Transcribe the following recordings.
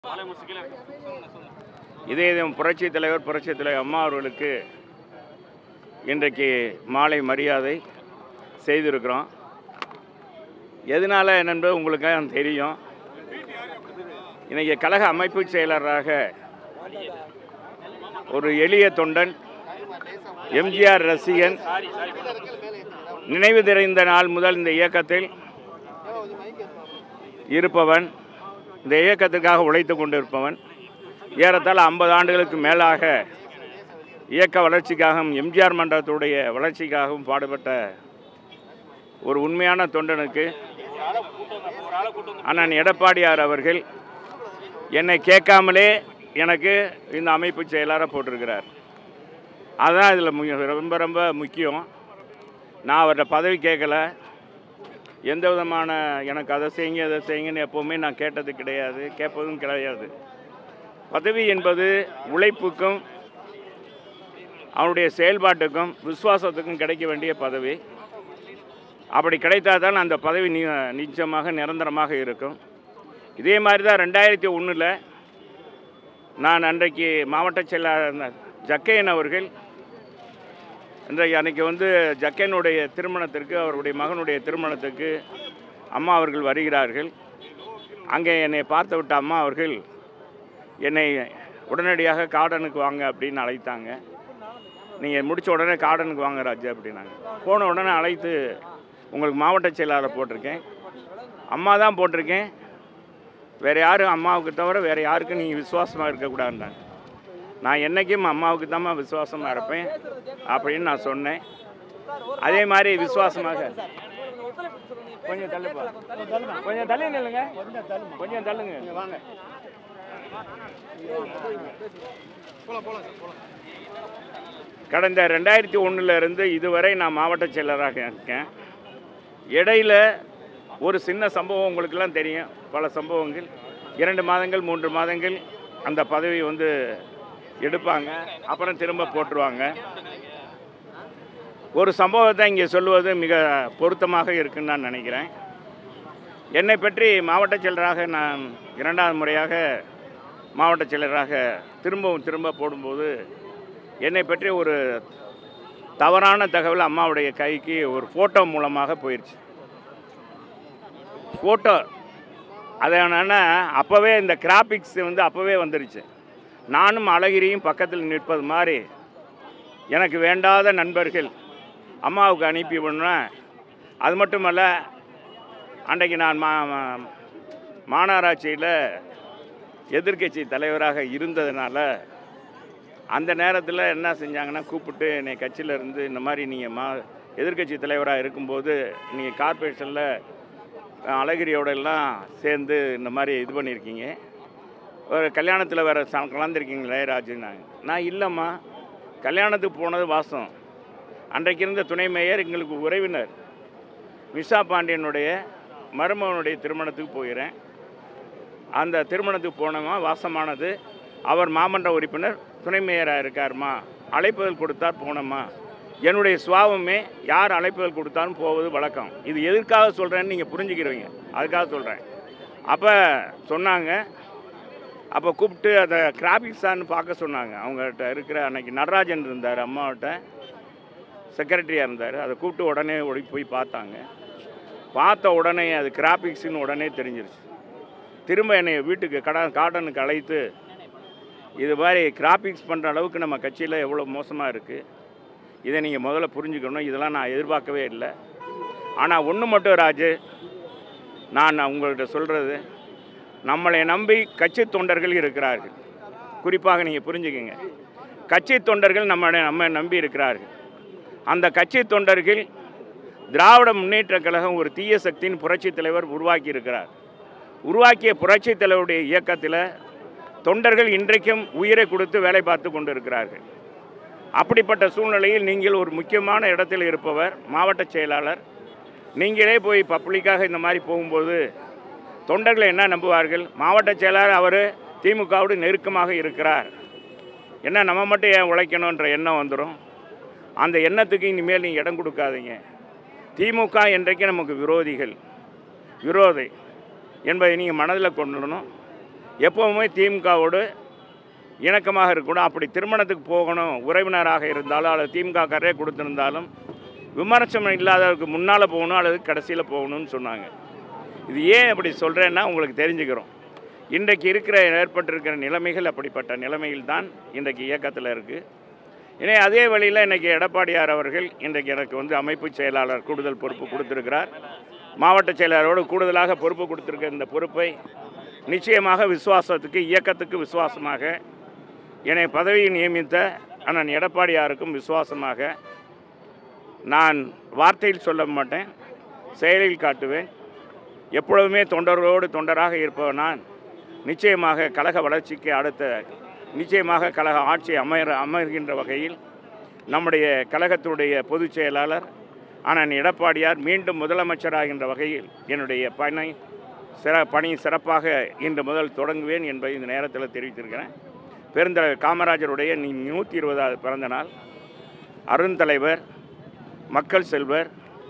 இதே இதும் புரட்சி தலைவர் புரட்சி தலைவர் அம்மா அவர்களுக்கு இன்றைக்கு மாலை மரியாதை செய்திருக்கிறோம் எதனால் என்னென்பது உங்களுக்கு தெரியும் இன்றைக்கி கழக அமைப்பு செயலராக ஒரு எளிய தொண்டன் எம்ஜிஆர் ரசிகன் நினைவு தெரிந்த நாள் முதல் இந்த இயக்கத்தில் இருப்பவன் இந்த இயக்கத்துக்காக உழைத்து கொண்டிருப்பவன் ஏறத்தாழ ஐம்பது ஆண்டுகளுக்கு மேலாக இயக்க வளர்ச்சிக்காகவும் எம்ஜிஆர் மன்றத்துடைய வளர்ச்சிக்காகவும் பாடுபட்ட ஒரு உண்மையான தொண்டனுக்கு அண்ணன் எடப்பாடியார் அவர்கள் என்னை கேட்காமலே எனக்கு இந்த அமைப்பு செயலாளராக போட்டிருக்கிறார் அதுதான் இதில் மு ரொம்ப ரொம்ப முக்கியம் நான் அவர்கிட்ட பதவி கேட்கல எந்த விதமான எனக்கு அதை செய்யுங்க அதை செய்யுங்கன்னு எப்போவுமே நான் கேட்டது கிடையாது கேட்பதும் கிடையாது பதவி என்பது உழைப்புக்கும் அவனுடைய செயல்பாட்டுக்கும் விசுவாசத்துக்கும் கிடைக்க வேண்டிய பதவி அப்படி கிடைத்தால் தான் அந்த பதவி நி நிச்சயமாக நிரந்தரமாக இருக்கும் இதே மாதிரி தான் ரெண்டாயிரத்தி ஒன்றில் நான் அன்றைக்கு மாவட்ட செயலாளர் ஜக்கையன் அவர்கள் இன்றைக்கு அன்றைக்கி வந்து ஜக்கையனுடைய திருமணத்திற்கு அவருடைய மகனுடைய திருமணத்துக்கு அம்மா அவர்கள் வருகிறார்கள் அங்கே என்னை பார்த்து விட்ட அம்மா அவர்கள் என்னை உடனடியாக கார்டனுக்கு வாங்க அப்படின்னு அழைத்தாங்க நீங்கள் முடித்த உடனே கார்டனுக்கு வாங்க ராஜா அப்படின்னாங்க போன உடனே அழைத்து உங்களுக்கு மாவட்ட செயலாளர் போட்டிருக்கேன் அம்மா தான் போட்டிருக்கேன் வேறு யாரும் அம்மாவுக்கு தவிர வேறு யாருக்கும் நீங்கள் விசுவாசமாக இருக்கக்கூடாதுன்னாங்க நான் என்றைக்கும் அம்மாவுக்கு தான் விசுவாசமாக இருப்பேன் அப்படின்னு நான் சொன்னேன் அதே மாதிரி விசுவாசமாக கொஞ்சம் தள்ளுப்பா கொஞ்சம் தள்ளி நில்லுங்க கொஞ்சம் தள்ளுங்க வாங்க கடந்த ரெண்டாயிரத்தி ஒன்றில் இருந்து இதுவரை நான் மாவட்ட செயலராக இருக்கேன் இடையில ஒரு சின்ன சம்பவம் உங்களுக்கெல்லாம் தெரியும் பல சம்பவங்கள் இரண்டு மாதங்கள் மூன்று மாதங்கள் அந்த பதவி வந்து எடுப்பாங்க அப்புறம் திரும்ப போட்டுருவாங்க ஒரு சம்பவத்தை இங்கே சொல்லுவது மிக பொருத்தமாக இருக்குன்னு நான் நினைக்கிறேன் என்னை பற்றி மாவட்ட செயலராக நான் இரண்டாவது முறையாக மாவட்ட செயலராக திரும்பவும் திரும்ப போடும்போது என்னை பற்றி ஒரு தவறான தகவல் அம்மாவுடைய கைக்கு ஒரு ஃபோட்டோ மூலமாக போயிடுச்சு ஃபோட்டோ அது என்னென்னா அப்போவே இந்த கிராபிக்ஸ் வந்து அப்போவே வந்துருச்சு நானும் அழகிரியும் பக்கத்தில் நிற்பது மாதிரி எனக்கு வேண்டாத நண்பர்கள் அம்மாவுக்கு அனுப்பி விடுவேன் அது மட்டுமல்ல அன்றைக்கு நான் மா மா- மாநகராட்சியில் எதிர்க்கட்சி தலைவராக இருந்ததுனால அந்த நேரத்தில் என்ன செஞ்சாங்கன்னா கூப்பிட்டு என்னை கட்சியில் இருந்து இந்த மாதிரி நீங்கள் மா எதிர்க்கட்சி தலைவராக இருக்கும்போது நீங்கள் கார்ப்பரேஷனில் அழகிரியோட எல்லாம் சேர்ந்து இந்த மாதிரி இது பண்ணியிருக்கீங்க ஒரு கல்யாணத்தில் வேறு ச கலந்துருக்கீங்களே ராஜுன்னாங்க நான் இல்லைம்மா கல்யாணத்துக்கு போனது வாசம் அன்றைக்கு இருந்த துணை மேயர் எங்களுக்கு உறவினர் விஷா பாண்டியனுடைய மருமகனுடைய திருமணத்துக்கு போகிறேன் அந்த திருமணத்துக்கு போனவன் வாசமானது அவர் மாமன்ற உறுப்பினர் துணை மேயராக இருக்காருமா அழைப்புதல் கொடுத்தார் போனோமா என்னுடைய சுவாவமே யார் அழைப்புதல் கொடுத்தாலும் போவது வழக்கம் இது எதற்காக சொல்கிறேன்னு நீங்கள் புரிஞ்சுக்கிறீங்க அதுக்காக சொல்கிறேன் அப்போ சொன்னாங்க அப்போ கூப்பிட்டு அந்த கிராபிக்ஸான்னு பார்க்க சொன்னாங்க அவங்ககிட்ட இருக்கிற அன்னைக்கு நடராஜன் இருந்தார் அம்மாவிட்ட செக்ரட்டரியாக இருந்தார் அதை கூப்பிட்டு உடனே ஓடி போய் பார்த்தாங்க பார்த்த உடனே அது கிராபிக்ஸ்னு உடனே தெரிஞ்சிருச்சு திரும்ப என்னை வீட்டுக்கு கடை கார்டனுக்கு அழைத்து இது மாதிரி கிராபிக்ஸ் பண்ணுற அளவுக்கு நம்ம கட்சியில் எவ்வளோ மோசமாக இருக்குது இதை நீங்கள் முதல்ல புரிஞ்சுக்கணும் இதெல்லாம் நான் எதிர்பார்க்கவே இல்லை ஆனால் ஒன்று மட்டும் ராஜு நான் உங்கள்கிட்ட சொல்கிறது நம்மளை நம்பி கட்சி தொண்டர்கள் இருக்கிறார்கள் குறிப்பாக நீங்கள் புரிஞ்சுக்கங்க கட்சி தொண்டர்கள் நம்ம நம்ம நம்பி இருக்கிறார்கள் அந்த கட்சி தொண்டர்கள் திராவிட முன்னேற்றக் கழகம் ஒரு தீய சக்தியின் புரட்சித் தலைவர் உருவாக்கி இருக்கிறார் உருவாக்கிய புரட்சித் தலைவருடைய இயக்கத்தில் தொண்டர்கள் இன்றைக்கும் உயிரை கொடுத்து வேலை பார்த்து கொண்டிருக்கிறார்கள் அப்படிப்பட்ட சூழ்நிலையில் நீங்கள் ஒரு முக்கியமான இடத்தில் இருப்பவர் மாவட்ட செயலாளர் நீங்களே போய் பப்ளிக்காக இந்த மாதிரி போகும்போது தொண்டர்கள் என்ன நம்புவார்கள் மாவட்ட செயலாளர் அவர் திமுகவோடு நெருக்கமாக இருக்கிறார் என்ன நம்ம மட்டும் ஏன் உழைக்கணுன்ற எண்ணம் வந்துடும் அந்த எண்ணத்துக்கு இனிமேல் நீங்கள் இடம் கொடுக்காதீங்க திமுக என்றைக்கு நமக்கு விரோதிகள் விரோதை என்பதை நீங்கள் மனதில் கொண்டுடணும் எப்போவுமே திமுகவோடு இணக்கமாக இருக்கணும் அப்படி திருமணத்துக்கு போகணும் உறவினராக இருந்தாலும் அல்லது திமுக கரையே கொடுத்துருந்தாலும் விமர்சனம் இல்லாதவருக்கு முன்னால் போகணும் அல்லது கடைசியில் போகணும்னு சொன்னாங்க இது ஏன் அப்படி சொல்கிறேன்னா உங்களுக்கு தெரிஞ்சுக்கிறோம் இன்றைக்கு இருக்கிற ஏற்பட்டிருக்கிற நிலைமைகள் அப்படிப்பட்ட நிலைமையில் தான் இன்றைக்கு இயக்கத்தில் இருக்குது எனவே அதே வழியில் இன்றைக்கி எடப்பாடியார் அவர்கள் இன்றைக்கு எனக்கு வந்து அமைப்பு செயலாளர் கூடுதல் பொறுப்பு கொடுத்திருக்கிறார் மாவட்ட செயலாளரோடு கூடுதலாக பொறுப்பு கொடுத்திருக்க இந்த பொறுப்பை நிச்சயமாக விசுவாசத்துக்கு இயக்கத்துக்கு விசுவாசமாக என்னை பதவியை நியமித்த அண்ணன் எடப்பாடியாருக்கும் விசுவாசமாக நான் வார்த்தையில் சொல்ல மாட்டேன் செயலில் காட்டுவேன் எப்பொழுதுமே தொண்டர்களோடு தொண்டராக இருப்பவன் நான் நிச்சயமாக கழக வளர்ச்சிக்கு அடுத்த நிச்சயமாக கழக ஆட்சி அமைய அமைகின்ற வகையில் நம்முடைய கழகத்துடைய பொதுச் செயலாளர் அண்ணன் எடப்பாடியார் மீண்டும் முதலமைச்சராகின்ற வகையில் என்னுடைய பணி சிற பணி சிறப்பாக இன்று முதல் தொடங்குவேன் என்பதை இந்த நேரத்தில் தெரிவித்திருக்கிறேன் பெருந்தலைவர் காமராஜருடைய நீ நூற்றி இருபதாவது பிறந்த நாள் அருந்தலைவர் மக்கள் செல்வர்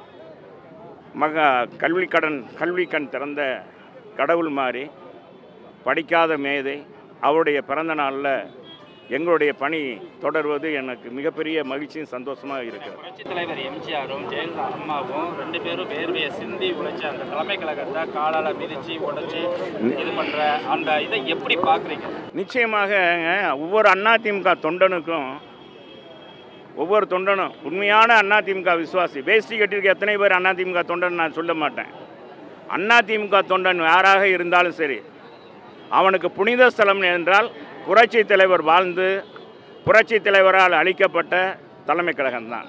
மக கல்வி கடன் கல்வி கண் திறந்த கடவுள் மாதிரி படிக்காத மேதை அவருடைய பிறந்த நாளில் எங்களுடைய பணி தொடர்வது எனக்கு மிகப்பெரிய மகிழ்ச்சியும் சந்தோஷமாக இருக்குது புரட்சி தலைவர் எம்ஜிஆரும் ஜெயலலிதா அம்மாவும் ரெண்டு பேரும் வேர்வையை சிந்தி உழைச்ச அந்த தலைமை கழகத்தை காலால் மிதிச்சு உடைச்சு இது பண்ற அந்த இதை எப்படி பார்க்குறீங்க நிச்சயமாக ஒவ்வொரு அதிமுக தொண்டனுக்கும் ஒவ்வொரு தொண்டனும் உண்மையான அதிமுக விசுவாசி வேஷ்டி கட்டியிருக்க எத்தனை பேர் அதிமுக தொண்டன் நான் சொல்ல மாட்டேன் அதிமுக தொண்டன் யாராக இருந்தாலும் சரி அவனுக்கு புனித ஸ்தலம் என்றால் புரட்சி தலைவர் வாழ்ந்து புரட்சி தலைவரால் அளிக்கப்பட்ட தலைமை கழகம்தான்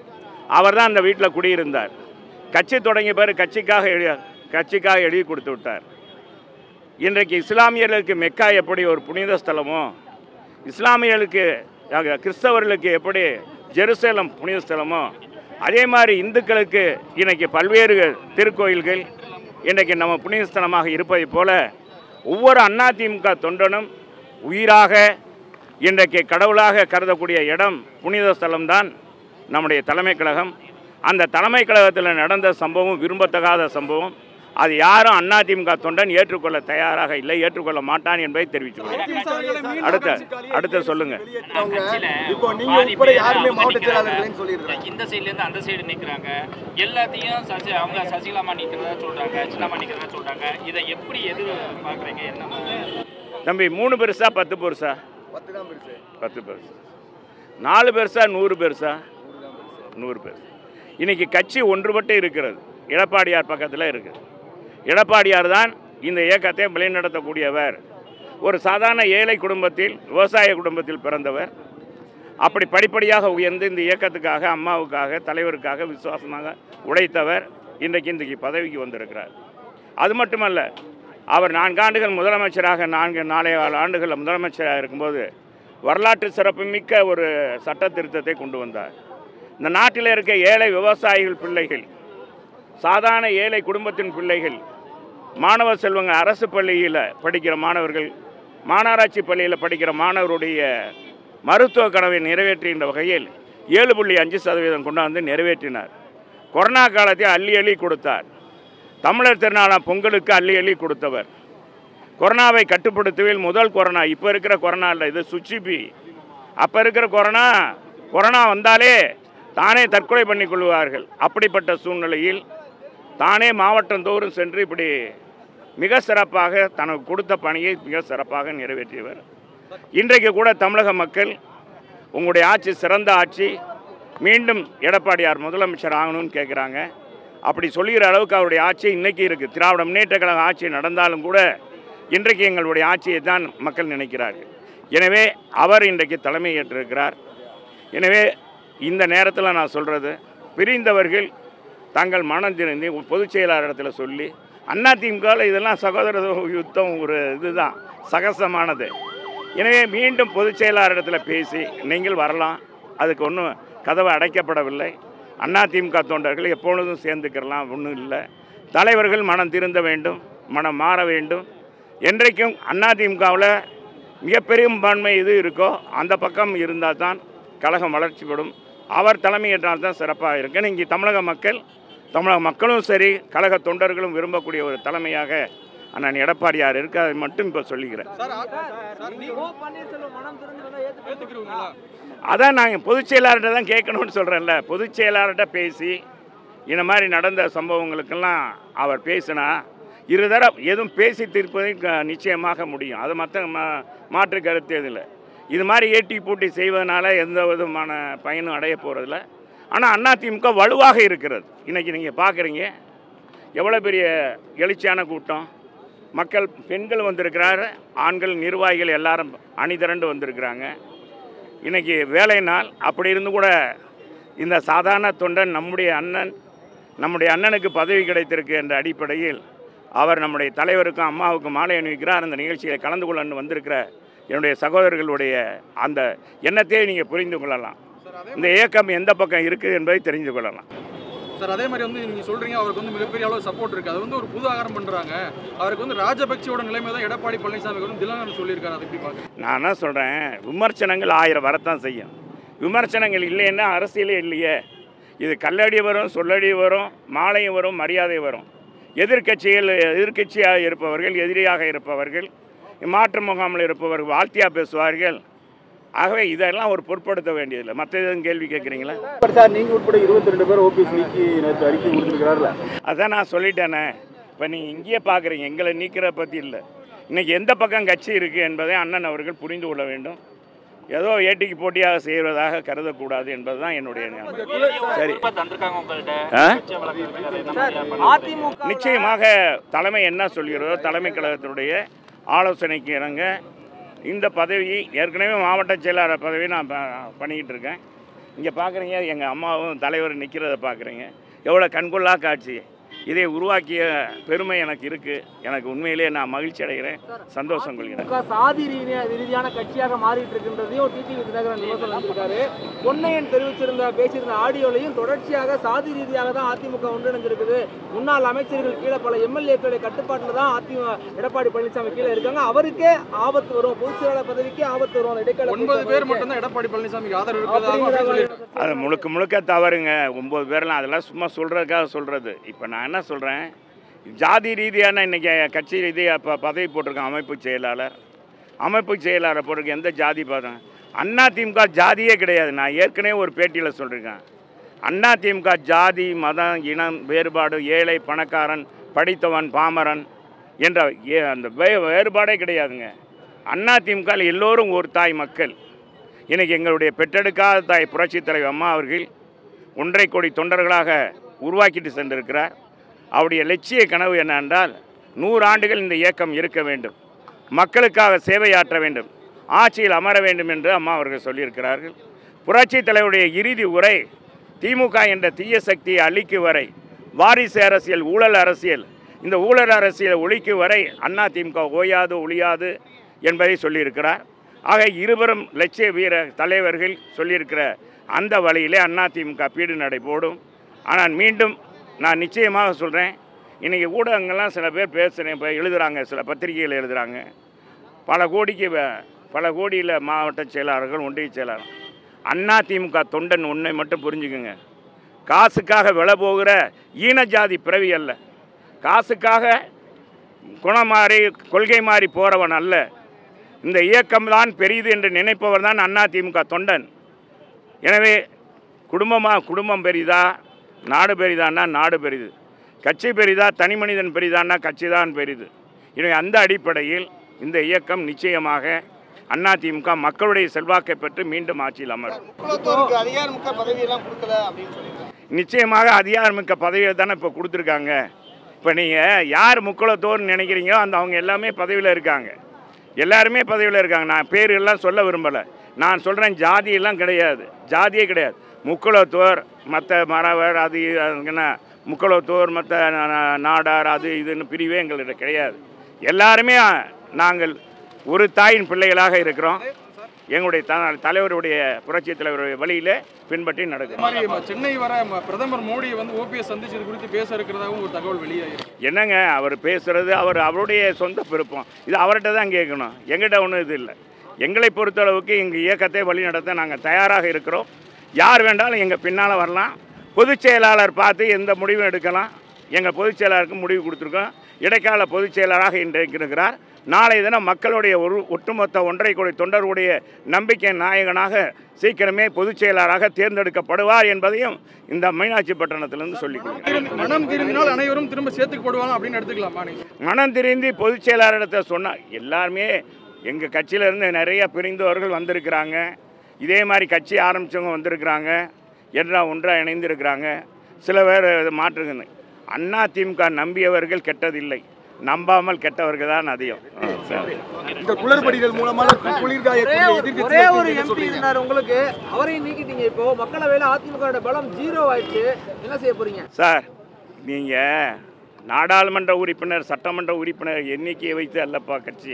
அவர் தான் அந்த வீட்டில் குடியிருந்தார் கட்சி தொடங்கிய பிறகு கட்சிக்காக எழு கட்சிக்காக எழுதி கொடுத்து விட்டார் இன்றைக்கு இஸ்லாமியர்களுக்கு மெக்கா எப்படி ஒரு புனித ஸ்தலமோ இஸ்லாமியர்களுக்கு ஆக, கிறிஸ்தவர்களுக்கு எப்படி ஜெருசலம் புனித ஸ்தலமோ அதே மாதிரி இந்துக்களுக்கு இன்றைக்கி பல்வேறு திருக்கோயில்கள் இன்றைக்கு நம்ம புனித ஸ்தலமாக இருப்பதைப் போல ஒவ்வொரு அதிமுக தொண்டனும் உயிராக இன்றைக்கு கடவுளாக கருதக்கூடிய இடம் புனித ஸ்தலம்தான் நம்முடைய தலைமை கழகம் அந்த தலைமை கழகத்தில் நடந்த சம்பவம் விரும்பத்தகாத சம்பவம் அது யாரும் அதிமுக தொண்டன் ஏற்றுக்கொள்ள தயாராக இல்லை ஏற்றுக்கொள்ள மாட்டான் என்பதை தெரிவித்துள்ளேன் அடுத்த அடுத்த சொல்லுங்க கட்சியில இப்போ நீங்க பாதி உட்பட பேர் யாருமே அவங்க மாவட்ட நிக்கிறாங்க. செயலாளர்களையும் சொல்லியிருக்காங்க. இந்த சைடுல இருந்து அந்த சைடு நிக்கிறாங்க எல்லாத்தையும் சசி அவங்க சசிகலாமா நிக்கிறதா சொல்றாங்க சின்னம்மா நிக்கிறதா சொல்றாங்க இதை எப்படி எதிர் பாக்குறீங்க என்ன தம்பி மூணு பெருசா பத்து பெருசா பத்து தான் பெருசு பத்து பெருசா நாலு பெருசா நூறு பெருசா நூறு பெருசு இன்னைக்கு கட்சி ஒன்றுபட்டு இருக்கிறது எடப்பாடியார் பக்கத்தில் இருக்குது எடப்பாடியார் தான் இந்த இயக்கத்தை வழிநடத்தக்கூடியவர் ஒரு சாதாரண ஏழை குடும்பத்தில் விவசாய குடும்பத்தில் பிறந்தவர் அப்படி படிப்படியாக உயர்ந்து இந்த இயக்கத்துக்காக அம்மாவுக்காக தலைவருக்காக விசுவாசமாக உழைத்தவர் இன்றைக்கு இன்றைக்கு பதவிக்கு வந்திருக்கிறார் அது மட்டுமல்ல அவர் நான்கு ஆண்டுகள் முதலமைச்சராக நான்கு நாலே ஆறு ஆண்டுகள் முதலமைச்சராக இருக்கும்போது வரலாற்று சிறப்புமிக்க ஒரு சட்ட திருத்தத்தை கொண்டு வந்தார் இந்த நாட்டில் இருக்க ஏழை விவசாயிகள் பிள்ளைகள் சாதாரண ஏழை குடும்பத்தின் பிள்ளைகள் மாணவ செல்வங்க அரசு பள்ளியில் படிக்கிற மாணவர்கள் மாநகராட்சி பள்ளியில் படிக்கிற மாணவருடைய மருத்துவ கனவை நிறைவேற்றுகின்ற வகையில் ஏழு புள்ளி அஞ்சு சதவீதம் கொண்டாந்து நிறைவேற்றினார் கொரோனா காலத்தை அள்ளி அள்ளி கொடுத்தார் தமிழர் திருநாளாம் பொங்கலுக்கு அள்ளி அள்ளி கொடுத்தவர் கொரோனாவை கட்டுப்படுத்துவதில் முதல் கொரோனா இப்போ இருக்கிற கொரோனா இல்லை இது சுச்சிபி அப்போ இருக்கிற கொரோனா கொரோனா வந்தாலே தானே தற்கொலை பண்ணிக் கொள்வார்கள் அப்படிப்பட்ட சூழ்நிலையில் தானே மாவட்டந்தோறும் சென்று இப்படி மிக சிறப்பாக தனக்கு கொடுத்த பணியை மிக சிறப்பாக நிறைவேற்றியவர் இன்றைக்கு கூட தமிழக மக்கள் உங்களுடைய ஆட்சி சிறந்த ஆட்சி மீண்டும் எடப்பாடியார் முதலமைச்சர் ஆகணும்னு கேட்குறாங்க அப்படி சொல்லுகிற அளவுக்கு அவருடைய ஆட்சி இன்னைக்கு இருக்குது திராவிட முன்னேற்ற கழக ஆட்சி நடந்தாலும் கூட இன்றைக்கு எங்களுடைய ஆட்சியை தான் மக்கள் நினைக்கிறார்கள் எனவே அவர் இன்றைக்கு தலைமை ஏற்றிருக்கிறார் எனவே இந்த நேரத்தில் நான் சொல்கிறது பிரிந்தவர்கள் தங்கள் மனம் திருந்தி பொதுச் செயலாளரிடத்தில் சொல்லி அதிமுகவில் இதெல்லாம் சகோதர யுத்தம் ஒரு இதுதான் சகசமானது எனவே மீண்டும் பொதுச் செயலாளரிடத்தில் பேசி நீங்கள் வரலாம் அதுக்கு ஒன்றும் கதவு அடைக்கப்படவில்லை அதிமுக தொண்டர்கள் எப்பொழுதும் சேர்ந்துக்கிறலாம் ஒன்றும் இல்லை தலைவர்கள் மனம் திருந்த வேண்டும் மனம் மாற வேண்டும் என்றைக்கும் அதிமுகவில் மிகப்பெரும்பான்மை இது இருக்கோ அந்த பக்கம் இருந்தால் தான் கழகம் வளர்ச்சிப்படும் அவர் தலைமையேற்றால் தான் சிறப்பாக இருக்கு இங்கே தமிழக மக்கள் தமிழக மக்களும் சரி கழக தொண்டர்களும் விரும்பக்கூடிய ஒரு தலைமையாக அண்ணன் எடப்பாடியார் இருக்கு அதை மட்டும் இப்போ சொல்லிக்கிறேன் சார் ஆ- சார் நீ ஓ பன்னீர்செல்வம் மனம் திறந்து வந்தா ஏத்துக்க ஏத்துக்கிறீங்களா அதான் நாங்கள் பொதுச் செயலாளர்கிட்ட தான் கேட்கணும்னு சொல்கிறேன்ல பொதுச் செயலாளர்கிட்ட பேசி இந்த மாதிரி நடந்த சம்பவங்களுக்கெல்லாம் அவர் பேசினா இருதர எதுவும் பேசி தீர்ப்பதை க- நிச்சயமாக முடியும் அது மற்ற மா மாற்று கருத்து எதுவும் இல்லை இது மாதிரி ஏட்டி பூட்டி செய்வதனால எந்த விதமான பயனும் அடைய போகிறதில்ல ஆனால் அதிமுக வலுவாக இருக்கிறது இன்றைக்கி நீங்கள் பார்க்குறீங்க எவ்வளோ பெரிய எழுச்சியான கூட்டம் மக்கள் பெண்கள் வந்திருக்கிறாரு ஆண்கள் நிர்வாகிகள் எல்லாரும் அணிதிரண்டு வந்திருக்கிறாங்க இன்னைக்கு வேலை நாள் அப்படி இருந்து கூட இந்த சாதாரண தொண்டன் நம்முடைய அண்ணன் நம்முடைய அண்ணனுக்கு பதவி கிடைத்திருக்கு என்ற அடிப்படையில் அவர் நம்முடைய தலைவருக்கும் அம்மாவுக்கும் மாலை அணிவிக்கிறார் அந்த நிகழ்ச்சியில் கலந்து கொள்ளன்னு வந்திருக்கிற என்னுடைய சகோதரர்களுடைய அந்த எண்ணத்தை நீங்கள் புரிந்து கொள்ளலாம் சார் அதே இந்த இயக்கம் எந்த பக்கம் இருக்குது என்பதை தெரிந்து கொள்ளலாம் சார் அதே மாதிரி வந்து நீங்க சொல்றீங்க அவருக்கு வந்து மிகப்பெரிய அளவு சப்போர்ட் இருக்கு அது வந்து ஒரு புது ஆகாரம் பண்றாங்க அவருக்கு வந்து ராஜபக்சேவோட நிலைமை தான் எடப்பாடி பழனிசாமி வந்து திலகன் சொல்லியிருக்காரு அதை எப்படி பாக்குறீங்க நான் என்ன சொல்கிறேன் விமர்சனங்கள் ஆயிரம் வரத்தான் செய்யும் விமர்சனங்கள் இல்லைன்னா அரசியலே இல்லையே இது கல்லடி வரும் சொல்லடி வரும் மாலையும் வரும் மரியாதை வரும் எதிர்க்கட்சிகள் எதிர்க்கட்சியாக இருப்பவர்கள் எதிரியாக இருப்பவர்கள் மாற்று முகாமில் இருப்பவர்கள் வாழ்த்தியாக பேசுவார்கள் ஆகவே இதெல்லாம் ஒரு பொருட்படுத்த வேண்டியதில்லை மற்ற எதுவும் கேள்வி கேட்குறீங்களா சார் நீங்க உட்பட இருபத்தி ரெண்டு பேர் ஓபிஎஸ் நீக்கி நேற்று அறிக்கை கொடுத்துருக்கிறாருல அதான் நான் சொல்லிட்டேனே இப்போ நீங்கள் இங்கேயே பார்க்குறீங்க எங்களை நீக்கிற பற்றி இல்லை இன்றைக்கி எந்த பக்கம் கட்சி இருக்குது என்பதை அண்ணன் அவர்கள் புரிந்து கொள்ள வேண்டும் ஏதோ ஏட்டிக்கு போட்டியாக செய்வதாக கருதக்கூடாது என்பதுதான் என்னுடைய எண்ணம். சரி இப்ப தந்திருக்காங்க உங்கள்ட்ட ஆ? கட்சி வழக்கு இருக்கிறது என்ன சார் மாதிரியா பண்ண அதிமுக நிச்சயமாக தலைமை என்ன சொல்கிறதோ தலைமை கழகத்தினுடைய ஆலோசனைக்கு இணங்க இந்த பதவி ஏற்கனவே மாவட்ட செயலாளர் பதவி நான் ப- பண்ணிக்கிட்டு இருக்கேன் இங்கே பார்க்குறீங்க எங்கள் அம்மாவும் தலைவர் நிற்கிறத பார்க்குறீங்க எவ்வளோ கண்கொள்ளா காட்சி இதை உருவாக்கிய பெருமை எனக்கு இருக்குது எனக்கு உண்மையிலேயே நான் மகிழ்ச்சி அடைகிறேன் சந்தோஷம் கொள்கிறேன் அதிமுக சாதி ரீதியா- ரீதியான கட்சியாக மாறிட்டு இருக்கின்றதையும் டிடிவி தினகரன் விமர்சனம் செஞ்சிருக்காரு பொன்னையன் தெரிவிச்சிருந்த பேசியிருந்த ஆடியோலையும் தொடர்ச்சியாக சாதி ரீதியாக தான் அதிமுக ஒன்றிணைஞ்சிருக்குது முன்னாள் அமைச்சர்கள் கீழே பல எம்எல்ஏக்களுடைய கட்டுப்பாட்டில் தான் அதிமுக எடப்பாடி பழனிசாமி கீழே இருக்காங்க அவருக்கே ஆபத்து வரும் பொதுச் செயலாளர் பதவிக்கே ஆபத்து வரும் அந்த இடைக்கால ஒன்பது பேர் மட்டும் தான் எடப்பாடி பழனிசாமிக்கு ஆதரவு இருக்கிறதாகவும் அப்படின்னு சொல்லியிருக்காரு அது முழுக்க முழுக்க தவறுங்க ஒம்பது பேர்லாம் அதெல்லாம் சும்மா சொல்கிறதுக்காக சொல்கிறது இப்போ நான் என்ன சொல்கிறேன் ஜாதி ரீதியான இன்றைக்கி கட்சி ரீதியாக இப்போ பதவி போட்டிருக்கேன் அமைப்பு செயலாளர் அமைப்பு செயலாளர் போட்டிருக்க எந்த ஜாதி பார்த்தேன் அண்ணா திமுக ஜாதியே கிடையாது நான் ஏற்கனவே ஒரு பேட்டியில் சொல்லியிருக்கேன் அண்ணா திமுக ஜாதி மதம் இனம் வேறுபாடு ஏழை பணக்காரன் படித்தவன் பாமரன் என்ற ஏ- அந்த வே வேறுபாடே கிடையாதுங்க அண்ணா திமுக எல்லோரும் ஒரு தாய் மக்கள் இன்னைக்கு எங்களுடைய பெற்றெடுக்காத தாய் புரட்சித் தலைவர் அம்மா அவர்கள் ஒன்றை கோடி தொண்டர்களாக உருவாக்கிட்டு சென்றிருக்கிறார் அவருடைய லட்சிய கனவு என்னவென்றால் நூறு ஆண்டுகள் இந்த இயக்கம் இருக்க வேண்டும் மக்களுக்காக சேவையாற்ற வேண்டும் ஆட்சியில் அமர வேண்டும் என்று அம்மா அவர்கள் சொல்லியிருக்கிறார்கள் புரட்சித் தலைவருடைய இறுதி உரை திமுக என்ற தீய சக்தியை அழிக்கும் வரை வாரிசு அரசியல் ஊழல் அரசியல் இந்த ஊழல் அரசியலை ஒழிக்கும் வரை அண்ணா திமுக ஓயாது ஒழியாது என்பதை சொல்லியிருக்கிறார் ஆக இருவரும் லட்சிய வீர தலைவர்கள் சொல்லியிருக்கிற அந்த வழியிலே அண்ணா திமுக பீடு நடை போடும் ஆனால் மீண்டும் நான் நிச்சயமாக சொல்கிறேன் இன்றைக்கி ஊடகங்கள்லாம் சில பேர் பேசுகிறேன் இப்போ எழுதுகிறாங்க சில பத்திரிகைகள் எழுதுகிறாங்க பல கோடிக்கு வ- பல கோடியில் மாவட்ட செயலாளர்கள் ஒன்றிய செயலாளர் அண்ணா திமுக தொண்டன் ஒன்றை மட்டும் புரிஞ்சுக்குங்க காசுக்காக விலை போகிற ஈன ஜாதி பிறவி அல்ல காசுக்காக குணம் மாறி கொள்கை மாறி போகிறவன் அல்ல இந்த இயக்கம்தான் பெரியது என்று நினைப்பவர் தான் அண்ணா திமுக தொண்டன் எனவே குடும்பமாக குடும்பம் பெரிதா நாடு பெரிதான்னா நாடு பெரிது கட்சி பெரிதா தனி மனிதன் பெரிதான்னா கட்சி தான் பெரிது எனவே அந்த அடிப்படையில் இந்த இயக்கம் நிச்சயமாக அதிமுக மக்களுடைய செல்வாக்கை பெற்று மீண்டும் ஆட்சியில் அமரும் குலத்தோருக்கு அதிகாரமிக்க பதவியெல்லாம் கொடுக்கல அப்படின்னு சொல்லியிருக்காங்க நிச்சயமாக அதிகாரமிக்க பதவியை தானே இப்போ கொடுத்துருக்காங்க இப்போ நீங்கள் யார் முக்குளத்தோர்னு நினைக்கிறீங்களோ அந்த அவங்க எல்லாமே பதவியில் இருக்காங்க எல்லாருமே பதவியில் இருக்காங்க நான் பேர் எல்லாம் சொல்ல விரும்பலை நான் சொல்கிறேன் ஜாதியெல்லாம் கிடையாது ஜாதியே கிடையாது முக்குளத்தோர் மற்ற மறவர் அது இது, அதுக்கு என்ன முக்குளத்தோர் மற்ற நாடார் அது இதுன்னு பிரிவே எங்கள்கிட்ட கிடையாது எல்லாருமே நாங்கள் ஒரு தாயின் பிள்ளைகளாக இருக்கிறோம் எங்களுடைய த தலைவருடைய புரட்சித் தலைவருடைய வழியில் பின்பற்றி அதே நடக்கும் மாதிரி ம- சென்னை வர ம- பிரதமர் மோடி வந்து ஓபிஎஸ் சந்திச்சது குறித்து பேச இருக்கிறதாகவும் ஒரு தகவல் வெளியாயிருக்கு என்னங்க அவர் பேசுகிறது அவர் அவருடைய சொந்த விருப்பம் இது அவர்கிட்ட தான் கேட்கணும் எங்கிட்ட ஒன்றும் இது இல்லை எங்களை பொறுத்தளவுக்கு எங்கள் இயக்கத்தை வழிநடத்த நாங்கள் தயாராக இருக்கிறோம் யார் வேண்டாலும் எங்கள் பின்னால் வரலாம் பொதுச் செயலாளர் பார்த்து எந்த முடிவும் எடுக்கலாம் எங்கள் பொதுச் செயலாளருக்கு முடிவு கொடுத்துருக்கோம் இடைக்கால பொதுச் செயலராக இன்றைக்கு இருக்கிறார் நாளைய தினம் மக்களுடைய ஒரு ஒட்டுமொத்த ஒன்றை கோடி தொண்டர்களுடைய நம்பிக்கை நாயகனாக சீக்கிரமே பொதுச் செயலராக தேர்ந்தெடுக்கப்படுவார் என்பதையும் இந்த மீனாட்சி பட்டணத்திலிருந்து சொல்லிக் கொள்கிறேன் திருந்து- மனம் திருந்தினால் அனைவரும் திரும்ப சேர்த்துக்கப்படுவாங்க அப்படின்னு எடுத்துக்கலாமா நீங்க மனம் திருந்தி பொதுச் செயலாளரிடத்தை சொன்னால் எல்லாருமே எங்கள் கட்சியிலேருந்து நிறைய பிரிந்தவர்கள் வந்திருக்கிறாங்க இதே மாதிரி கட்சி ஆரம்பித்தவங்க வந்திருக்கிறாங்க எல்லாம் ஒன்றாக இணைந்திருக்கிறாங்க சில பேர் மாற்றுங்க அண்ணா திமுக நம்பியவர்கள் கெட்டதில்லை நம்பாமல் கெட்டவர்கள் தான் அதிகம் ஆ, சரி. இந்த குளறுபடிகள் மூலமாக குளிர்காய ஒரே ஒரு- ஒரே ஒரு எம்பி இருந்தார் உங்களுக்கு அவரையும் நீக்கிட்டீங்க இப்போ மக்களவையில அதிமுக பலம் ஜீரோ ஆயிடுச்சு என்ன செய்ய போறீங்க சார் நீங்கள் நாடாளுமன்ற உறுப்பினர் சட்டமன்ற உறுப்பினர் எண்ணிக்கையை வைத்து அல்லப்பா கட்சி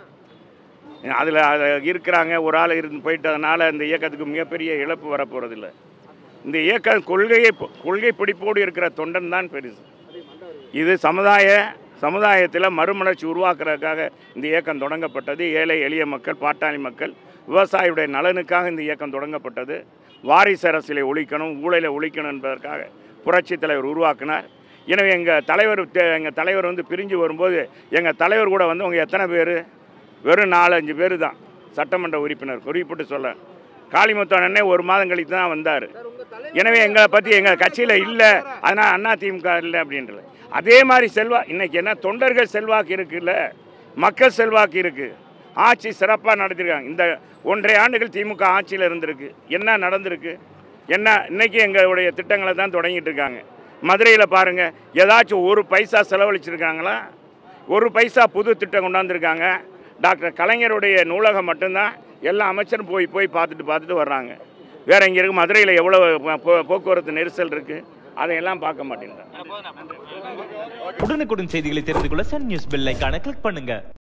அதில் இருக்கிறாங்க ஒரு ஆள் இருந்து போயிட்டதுனால இந்த இயக்கத்துக்கு மிகப்பெரிய இழப்பு வரப்போகிறதில்ல இந்த இயக்க கொள்கையை கொள்கை பிடிப்போடு இருக்கிற தொண்டன் தான் பெருசு இது சமுதாய சமுதாயத்தில் மறுமலர்ச்சி உருவாக்குறதுக்காக இந்த இயக்கம் தொடங்கப்பட்டது ஏழை எளிய மக்கள் பாட்டாளி மக்கள் விவசாயியுடைய நலனுக்காக இந்த இயக்கம் தொடங்கப்பட்டது வாரிசு அரசியலை ஒழிக்கணும் ஊழலை ஒழிக்கணும் என்பதற்காக புரட்சி தலைவர் உருவாக்கினார் எனவே எங்கள் தலைவர் எங்கள் தலைவர் வந்து பிரிஞ்சு வரும்போது எங்கள் தலைவர் கூட வந்து அவங்க எத்தனை பேர் வெறும் நாலஞ்சு பேர் தான் சட்டமன்ற உறுப்பினர் குறிப்பிட்டு சொல்ல காளிமுத்தன் அண்ணே ஒரு மாதம் கழித்து தான் வந்தார் சார் உங்க தலைவர் எனவே எங்களை பற்றி எங்கள் கட்சியில் இல்லை அதனால் அண்ணா திமுக இல்லை அப்படின்றது அதே மாதிரி செல்வா இன்னைக்கு என்ன தொண்டர்கள் செல்வாக்கு இருக்குல்ல மக்கள் செல்வாக்கு இருக்குது ஆட்சி சிறப்பாக நடத்திருக்காங்க இந்த ஒன்றரை ஆண்டுகள் திமுக ஆட்சியில் இருந்திருக்கு என்ன நடந்திருக்கு என்ன இன்னைக்கு எங்களுடைய திட்டங்களை தான் தொடங்கிட்டு இருக்காங்க மதுரையில் பாருங்கள் ஏதாச்சும் ஒரு பைசா செலவழிச்சிருக்காங்களா ஒரு பைசா புது திட்டம் கொண்டாந்துருக்காங்க டாக்டர் கலைஞருடைய நூலகம் மட்டும்தான் எல்லா அமைச்சரும் போய் போய் பார்த்துட்டு பார்த்துட்டு வர்றாங்க வேற இங்கே இருக்கு மதுரையில் எவ்வளோ போ- போக்குவரத்து நெரிசல் இருக்குது அதையெல்லாம் பார்க்க மாட்டேங்கிறாங்க உடனுக்குடன் செய்திகளை தெரிந்து கொள்ள சன் நியூஸ் பெல் ஐகானை கிளிக் பண்ணுங்க